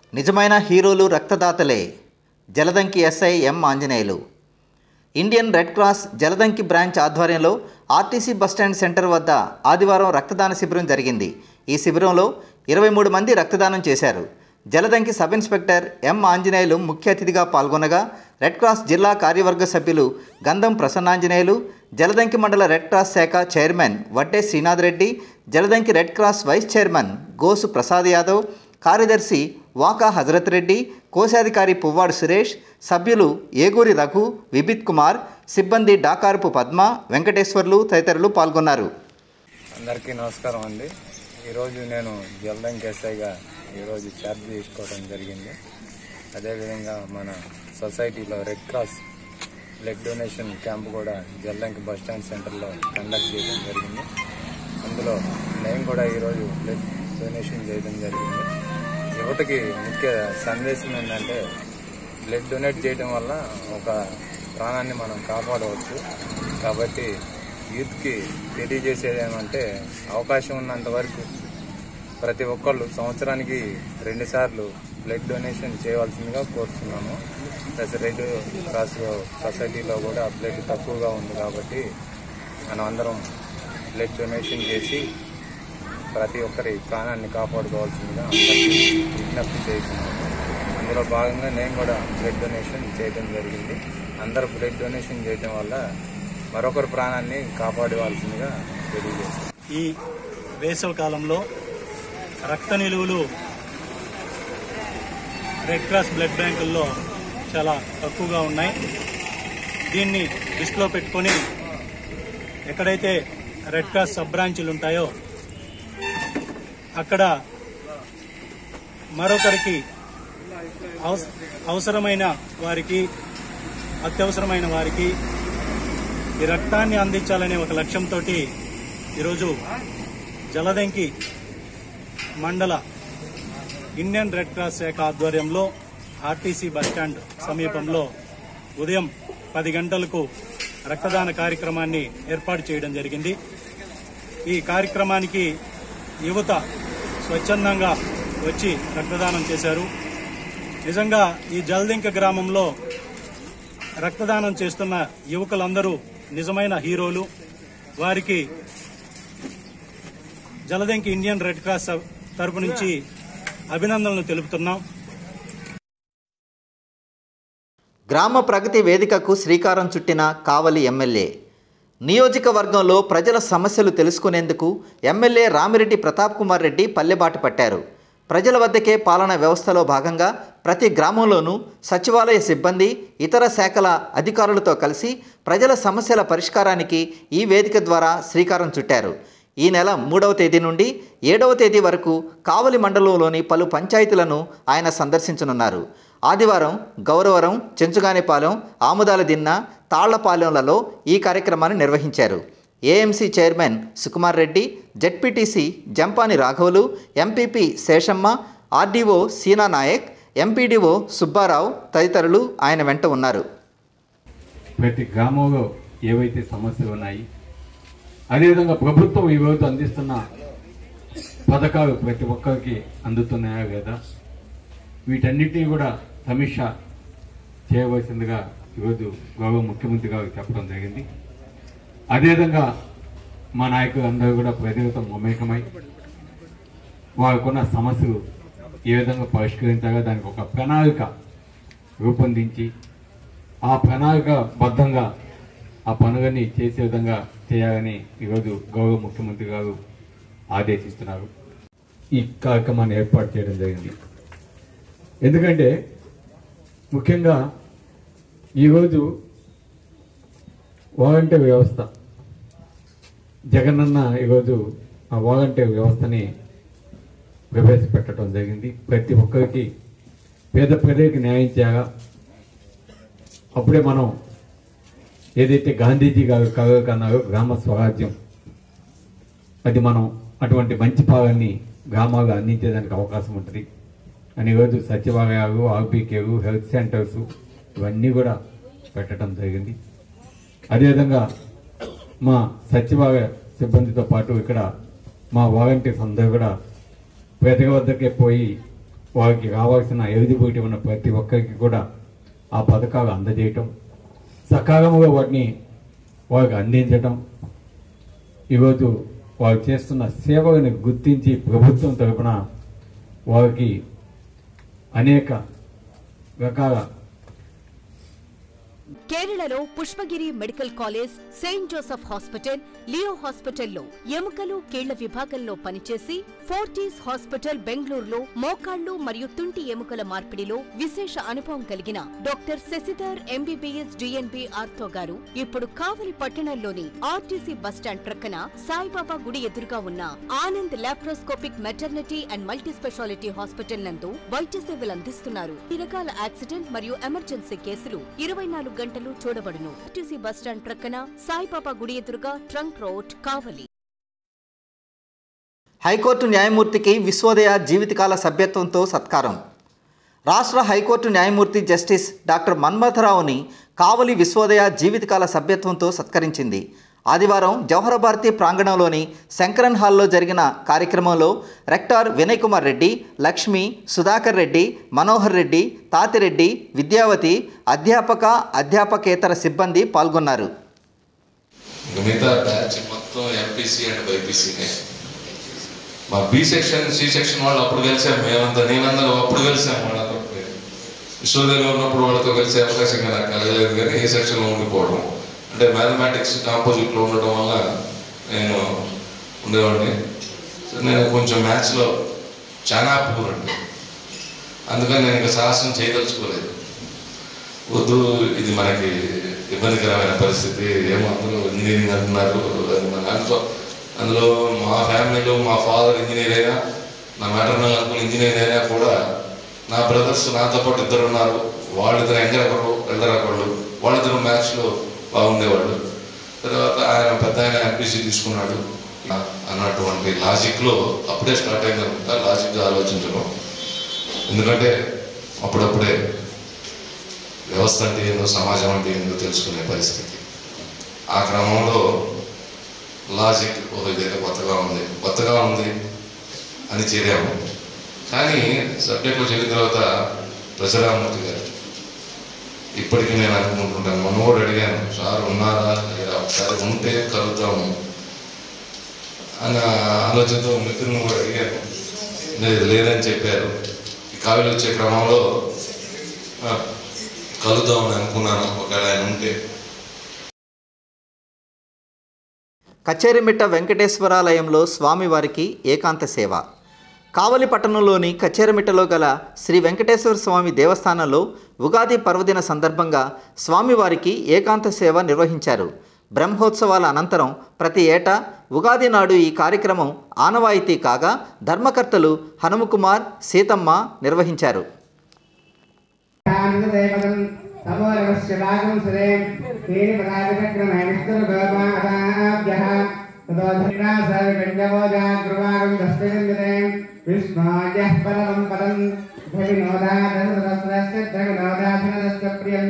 నిజమైన హీరోలు రక్తదాతలే Jaladanki SI M Anjaneyulu Indian red cross Jaladanki branch ఆధ్వర్యంలో ఆర్టీసీ బస్టాండ్ సెంటర్ వద్ద ఆదివారం రక్తదాన శిబిరం జరిగింది ఈ శిబిరంలో ఇరవై మూడు మంది రక్తదానం చేశారు Jaladanki sub inspector M Anjaneyulu ముఖ్య అతిథిగా పాల్గొనగా రెడ్ క్రాస్ జిల్లా కార్యవర్గ సభ్యులు గంధం ప్రసన్నాంజనేయులు జలదంకి మండల రెడ్ క్రాస్ శాఖ chairman Vadde Srinath Reddy Jaladanki red cross vice chairman Gosu Prasad Yadav కార్యదర్శి వాకా హజరత్ రెడ్డి కోశాధికారి పువ్వాడు సురేష్ సభ్యులు ఏగూరి రఘు విబిత్ కుమార్ సిబ్బంది డాకారపు పద్మ వెంకటేశ్వర్లు తదితరులు పాల్గొన్నారు అందరికీ నమస్కారం అండి ఈరోజు నేను జల్దంకి ఎస్ఐగా ఈరోజు ఛార్జ్ తీసుకోవడం జరిగింది అదేవిధంగా మన సొసైటీలో red cross blood donation camp కూడా జల్దంకి బస్ స్టాండ్ సెంటర్లో కండక్ట్ చేయడం జరిగింది అందులో నేను కూడా ఈరోజు బ్లడ్ డొనేషన్ చేయడం జరిగింది యువతకి ముఖ్య సందేశం ఏంటంటే బ్లడ్ డొనేట్ చేయడం వల్ల ఒక ప్రాణాన్ని మనం కాపాడవచ్చు కాబట్టి యూత్కి తెలియజేసేది ఏమంటే అవకాశం ఉన్నంత వరకు ప్రతి ఒక్కళ్ళు సంవత్సరానికి రెండు సార్లు బ్లడ్ డొనేషన్ చేయవలసిందిగా కోరుతున్నాము ప్లస్ రెడ్ క్రాస్ సొసైటీలో కూడా బ్లడ్ తక్కువగా ఉంది కాబట్టి మనం అందరం బ్లడ్ డొనేషన్ చేసి ప్రతి ఒక్కరి ప్రాణాన్ని కాపాడుకోవాల్సిందిగా అందరికీ విజ్ఞప్తి చేస్తున్నాము అందులో భాగంగా నేను కూడా బ్లడ్ డొనేషన్ చేయడం జరిగింది అందరూ బ్లడ్ డొనేషన్ చేయడం వల్ల మరొకరి ప్రాణాన్ని కాపాడవలసిందిగా తెలియజేస్తాను ఈ వేసవి కాలంలో రక్త నిలువలు రెడ్ క్రాస్ బ్లడ్ బ్యాంకుల్లో చాలా తక్కువగా ఉన్నాయి దీన్ని దృష్టిలో పెట్టుకొని ఎక్కడైతే రెడ్ క్రాస్ సబ్ బ్రాంచీలు ఉంటాయో అక్కడ మరొకరికి అవస- అవసరమైన వారికి అత్యవసరమైన వారికి ఈ రక్తాన్ని అందించాలనే ఒక లక్ష్యంతో ఈరోజు జలదంకి మండల ఇండియన్ రెడ్ క్రాస్ శాఖ ఆధ్వర్యంలో ఆర్టీసీ బస్టాండ్ సమీపంలో ఉదయం పది గంటలకు రక్తదాన కార్యక్రమాన్ని ఏర్పాటు చేయడం జరిగింది ఈ కార్యక్రమానికి యువత స్వచ్ఛందంగా వచ్చి రక్తదానం చేశారు నిజంగా ఈ జల్దింక గ్రామంలో రక్తదానం చేస్తున్న యువకులందరూ నిజమైన హీరోలు వారికి జలదంకి ఇండియన్ రెడ్ క్రాస్ తరపు నుంచి అభినందనలు తెలుపుతున్నాం గ్రామ ప్రగతి వేదికకు శ్రీకారం చుట్టిన కావలి ఎమ్మెల్యే నియోజకవర్గంలో ప్రజల సమస్యలు తెలుసుకునేందుకు ఎమ్మెల్యే రామిరెడ్డి ప్రతాప్ కుమార్ రెడ్డి పల్లెబాట పట్టారు ప్రజల వద్దకే పాలన వ్యవస్థలో భాగంగా ప్రతి గ్రామంలోనూ సచివాలయ సిబ్బంది ఇతర శాఖల అధికారులతో కలిసి ప్రజల సమస్యల పరిష్కారానికి ఈ వేదిక ద్వారా శ్రీకారం చుట్టారు ఈ నెల మూడవ తేదీ నుండి ఏడవ తేదీ వరకు కావలి మండలంలోని పలు పంచాయతీలను ఆయన సందర్శించనున్నారు ఆదివారం గౌరవరం చెంచుగానిపాలెం ఆముదాల దిన్న తాళ్లపాలెంలలో ఈ కార్యక్రమాన్ని నిర్వహించారు AMC chairman Sukumar Reddy ZPTC Jampani రాఘవులు MPP Seshamma RDO Seena Nayak MPDO Subbarao తదితరులు ఆయన వెంట ఉన్నారు ప్రతి గ్రామంలో ఏవైతే సమస్యలు ఉన్నాయి అదేవిధంగా ప్రభుత్వం ఈరోజు అందిస్తున్న పథకాలు ప్రతి ఒక్కరికి అందుతున్నాయా లేదా వీటన్నిటినీ కూడా సమీక్ష చేయవలసిందిగా ఈరోజు గౌరవ ముఖ్యమంత్రి గారు చెప్పడం జరిగింది అదేవిధంగా మా నాయకులు అందరూ కూడా ప్రజలతో మమేకమై వారికున్న సమస్యలు ఏ విధంగా పరిష్కరించాలో దానికి ఒక ప్రణాళిక రూపొందించి ఆ ప్రణాళిక బద్ధంగా ఆ పనులని చేసే విధంగా చేయాలని ఈరోజు గౌరవ ముఖ్యమంత్రి గారు ఆదేశిస్తున్నారు ఈ కార్యక్రమాన్ని ఏర్పాటు చేయడం జరిగింది ఎందుకంటే ముఖ్యంగా ఈరోజు వాలంటీర్ వ్యవస్థ జగనన్న ఈరోజు ఆ వాలంటీర్ వ్యవస్థని ప్రవేశపెట్టడం జరిగింది ప్రతి ఒక్కరికి పేద ప్రజలకు న్యాయం చేయాలా అప్పుడే మనం ఏదైతే గాంధీజీ గారు కలగకన్నారో గ్రామ స్వరాజ్యం అది మనం అటువంటి మంచి పాలన్ని గ్రామాలు అందించేదానికి అవకాశం ఉంటుంది అని ఈరోజు సచివాలయాలు ఆర్బీకేలు హెల్త్ సెంటర్స్ ఇవన్నీ కూడా పెట్టడం జరిగింది అదేవిధంగా మా సచివాలయ సిబ్బందితో పాటు ఇక్కడ మా వాలంటీర్స్ అందరూ కూడా ప్రజల వద్దకే పోయి వారికి కావాల్సిన ఎలిజిబిలిటీ ఉన్న ప్రతి ఒక్కరికి కూడా ఆ పథకాలు అందజేయటం సకాలంలో వాటిని వారికి అందించటం ఈరోజు వారు చేస్తున్న సేవలను గుర్తించి ప్రభుత్వం తరపున వారికి అనేక రకాల కేరళలో Pushpagiri medical college saint Joseph hospital Leo హాస్పిటల్లో ఎముకలు కీళ్ల విభాగంలో పనిచేసి ఫోర్టీస్ హాస్పిటల్ బెంగళూరులో మోకాళ్లు మరియు తుంటి ఎముకల మార్పిడిలో విశేష అనుభవం కలిగిన doctor Sasidhar MBBS DNB ortho గారు ఇప్పుడు కావలి పట్టణంలోని ఆర్టీసీ బస్టాండ్ ప్రక్కన సాయిబాబా గుడి ఎదురుగా ఉన్న Anand laparoscopic maternity and multi speciality hospital నందు వైద్య సేవలు అందిస్తున్నారు ఈ రకాల యాక్సిడెంట్ మరియు ఎమర్జెన్సీ కేసులు ఇరవై నాలుగు గంటలు చూడబడును ఆర్టీసీ బస్టాండ్ ప్రక్కన సాయిబాబా గుడి ఎదురుగా ట్రంక్ రోడ్ కావలి హైకోర్టు న్యాయమూర్తికి విశ్వోదయ జీవితకాల సభ్యత్వంతో సత్కారం రాష్ట్ర హైకోర్టు న్యాయమూర్తి జస్టిస్ డాక్టర్ మన్మథరావుని కావలి విశ్వోదయ జీవితకాల సభ్యత్వంతో సత్కరించింది ఆదివారం జవహర భారతి ప్రాంగణంలోని శంకరన్ హాల్లో జరిగిన కార్యక్రమంలో రెక్టార్ వినయ్ కుమార్ రెడ్డి లక్ష్మి సుధాకర్ రెడ్డి మనోహర్ రెడ్డి తాతిరెడ్డి విద్యావతి అధ్యాపక అధ్యాపకేతర సిబ్బంది పాల్గొన్నారు ఇంకా మిగతా బ్యాచ్ మొత్తం ఎంపీసీ అండ్ బైపీసీనే మా బి సెక్షన్ సి సెక్షన్ వాళ్ళు అప్పుడు కలిసాం మేమంతా నేనందరూ అప్పుడు కలిసాం వాళ్ళతో విశ్వవిద్యాలయంలో ఉన్నప్పుడు వాళ్ళతో కలిసే అవకాశం నాకు కలగలేదు కానీ ఏ సెక్షన్లో ఉండిపోవడం అంటే మ్యాథమెటిక్స్ కాంపోజిట్లో ఉండడం వల్ల నేను ఉండేవాడిని సో నేను కొంచెం మ్యాథ్స్లో చాలా పూర్ అండి అందుకని నేను ఇంకా సాహసం చేయదలుచుకోలేదు వద్దు ఇది మనకి ఇబ్బందికరమైన పరిస్థితి ఏమో అందరూ ఇంజనీరింగ్ అంటున్నారు అది మన దాంట్లో అందులో మా ఫ్యామిలీలో మా ఫాదర్ ఇంజనీర్ అయినా నా మ్యాటర్నల్ అంకుల్ ఇంజనీర్ అయినా కూడా నా బ్రదర్స్ నాతో పాటు ఇద్దరు ఉన్నారు వాళ్ళిద్దరు ఎంగర్ ఒకరు ఎల్డర్ ఒకళ్ళు వాళ్ళిద్దరు మ్యాథ్స్లో బాగుండేవాళ్ళు తర్వాత ఆయన పెద్ద ఆయన ఎంపీసీ తీసుకున్నాడు అన్నటువంటి లాజిక్లో అప్పుడే స్టార్ట్ అయింది అనుకుంటా లాజిక్గా ఆలోచించడం ఎందుకంటే అప్పుడప్పుడే వ్యవస్థ అంటే ఏందో సమాజం అంటే ఏందో తెలుసుకునే పరిస్థితి ఆ క్రమంలో లాజిక్ ఒక ఇదైతే కొత్తగా ఉంది కొత్తగా ఉంది అని చేరాము కానీ సబ్జెక్ట్లో చేరిన తర్వాత ప్రసరామూర్తి గారు ఇప్పటికీ నేను అనుకుంటుంటాను మొన్న కూడా అడిగాను సార్ ఉన్నారా లేదా ఒకసారి ఉంటే కలుద్దాము అన్న ఆలోచనతో మిత్రులను కూడా అడిగాను లేదు లేదని చెప్పారు ఈ కావిలి వచ్చే క్రమంలో ఆ, కలుద్దామని అనుకున్నాను ఒకవేళ ఆయన ఉంటే కచేరిమిట్ట వెంకటేశ్వరాలయంలో స్వామివారికి ఏకాంత సేవ కావలి పట్టణంలోని కచేరిమిట్టలో గల శ్రీ వెంకటేశ్వర స్వామి దేవస్థానంలో ఉగాది పర్వదిన సందర్భంగా స్వామివారికి ఏకాంత సేవ నిర్వహించారు బ్రహ్మోత్సవాల అనంతరం ప్రతి ఏటా ఉగాది నాడు ఈ కార్యక్రమం ఆనవాయితీ కాగా ధర్మకర్తలు హనుమకుమార్ సీతమ్మ నిర్వహించారు దేవతం తమోరవస్య భాగం సురే తేని పదాభిక్రమే విష్ణుర్గోపాదాభ్యః తదో ధర్మాసవిగణ్యవోజాగ్రవాగం దస్మిన్నిదే విష్ణోజః పరమం పదం ధవినోదాధనరస్రస్య ధవినోదాధనరస్య ప్రియం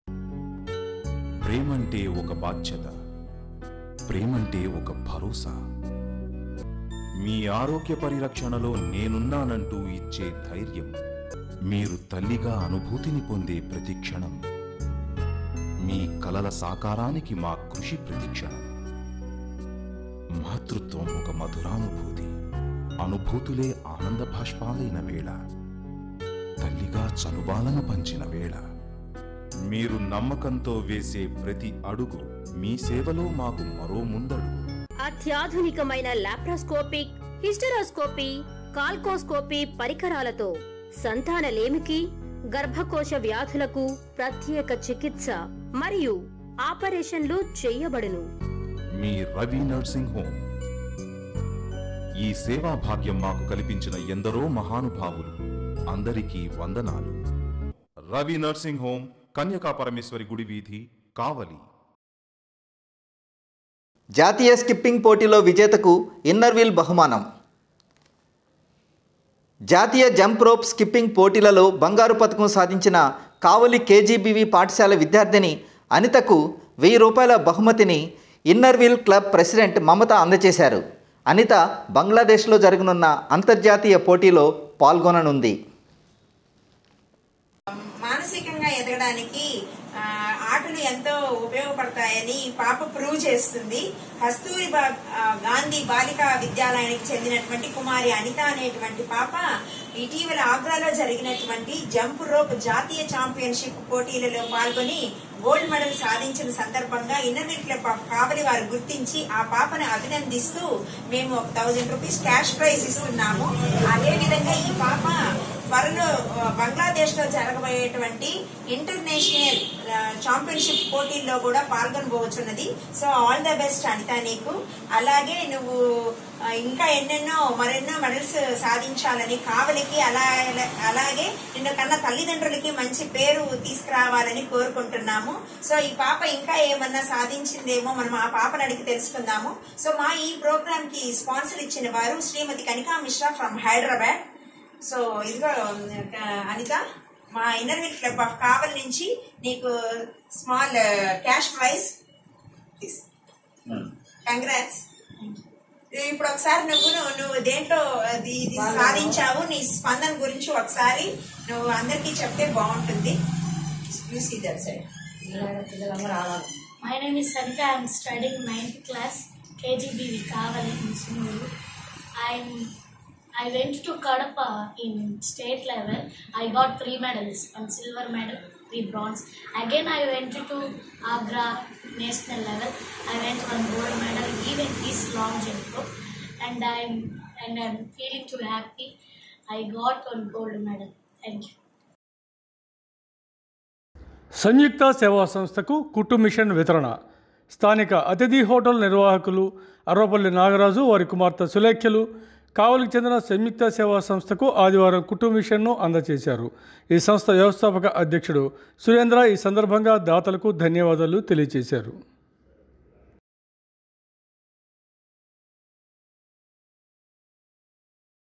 ప్రేమంటే ఒక బాధ్యత ప్రేమంటే ఒక భరోసా మీ ఆరోగ్య పరిరక్షణలో నేనున్నానంటూ ఇచ్చే ధైర్యం మీరు తల్లిగా అనుభూతిని పొందే ప్రతి క్షణం మీ కలల సాకారానికి మా కృషి ప్రతిక్షణం మాతృత్వం ఒక మధురానుభూతి అనుభూతులే ఆనంద భాష్పాలైన వేళ తల్లిగా చనుబాలను పంచిన వేళ మీరు నమ్మకంతో వేసే ప్రతి అడుగు మీ సేవలో మాకు మరో ముందడుగు అత్యాధునికమైన లాప్రోస్కోపిక్ హిస్టరోస్కోపీ కాల్కోస్కోపీ పరికరాలతో సంతానలేమికి గర్భకోశ వ్యాధులకు ప్రత్యేక చికిత్స మరియు ఆపరేషన్లు చేయబడును మీ రవి నర్సింగ్ హోమ్ ఈ సేవా భాగ్యం మాకు కల్పించిన ఎందరో మహానుభావులు అందరికీ వందనాలు రవి నర్సింగ్ హోమ్ కన్యకా పరమేశ్వరి గుడి వీధి కావలి జాతీయ స్కిప్పింగ్ పోటీలో విజేతకు ఇన్నర్ వీల్ బహుమానం జాతీయ జంప్ రోప్ స్కిప్పింగ్ పోటీలలో బంగారు పథకం సాధించిన కావలి కేజీబీవీ పాఠశాల విద్యార్థిని అనితకు వెయ్యి రూపాయల బహుమతిని inner wheel club president Mamata అందజేశారు అనిత బంగ్లాదేశ్లో జరగనున్న అంతర్జాతీయ పోటీలో పాల్గొననుంది మానసికంగా ఎదగడానికి ఆ, ఆటలు ఎంతో ఉపయోగపడతాయని ఈ పాప ప్రూవ్ చేస్తుంది కస్తూరిబా ఆ, గాంధీ బాలికా విద్యాలయానికి చెందినటువంటి కుమారి అనిత అనేటువంటి పాప ఇటీవల ఆగ్రాలో జరిగినటువంటి జంప్ రోప్ జాతీయ ఛాంపియన్షిప్ పోటీలలో పాల్గొని గోల్డ్ మెడల్ సాధించిన సందర్భంగా ఇన్నర్వీల్ క్లబ్ ఆఫ్ కావలి వారు గుర్తించి ఆ పాపను అభినందిస్తూ మేము ఒక థౌజండ్ రూపీస్ క్యాష్ ప్రైజ్ ఇస్తున్నాము అదే విధంగా ఈ పాప త్వరలో ఆ, బంగ్లాదేశ్ లో జరగబోయేటువంటి ఇంటర్నేషనల్ ఆ, ఛాంపియన్షిప్ పోటీల్లో కూడా పాల్గొనబోతున్నది so all the best Anitha నీకు అలాగే నువ్వు ఆ, ఇంకా ఎన్నెన్నో మరెన్నో మెడల్స్ సాధించాలని కావలికి అలా అలాగే నిన్ను కన్న తల్లిదండ్రులకి మంచి పేరు తీసుకురావాలని కోరుకుంటున్నాము సో ఈ పాప ఇంకా ఏమన్నా సాధించిందేమో మనం ఆ పాపను అడిగి తెలుసుకుందాము సో మా ఈ ప్రోగ్రామ్ కి స్పాన్సర్ ఇచ్చిన వారు శ్రీమతి కనికా మిశ్రా ఫ్రమ్ హైదరాబాద్ సో ఇదిగో ఆ, అనిత మా ఇన్నర్వీల్ క్లబ్ ఆఫ్ కావల్ నుంచి నీకు స్మాల్ క్యాష్ ప్రైజ్ కంగ్రాట్స్ ఇప్పుడు ఒకసారి నువ్వు నువ్వు- నువ్వు దేంట్లో అది ఇది సాధించావు నీ స్పందన గురించి ఒకసారి నువ్వు అందరికీ చెప్తే బాగుంటుంది చూసి that side My name is Sarita. I'm studying 9th class, KGBV Kavali in Sunuru. I'm I went to Kadapa in state level. I got three medals, one silver medal, three bronze. Again, I went to Agra national level. I went one gold medal, even this long jump rope, and I'm and I'm feeling too happy. I got one gold medal. Thank you. సంయుక్త సేవా సంస్థకు కుట్టు machine వితరణ స్థానిక అతిథి hotel నిర్వాహకులు అర్వపల్లి నాగరాజు వారి కుమార్తె సులేఖ్యలు కావలికి చెందిన సంయుక్త సేవా సంస్థకు ఆదివారం కుట్టు మిషన్ను అందజేశారు ఈ సంస్థ వ్యవస్థాపక అధ్యక్షుడు సురేంద్ర ఈ సందర్భంగా దాతలకు ధన్యవాదాలు తెలియజేశారు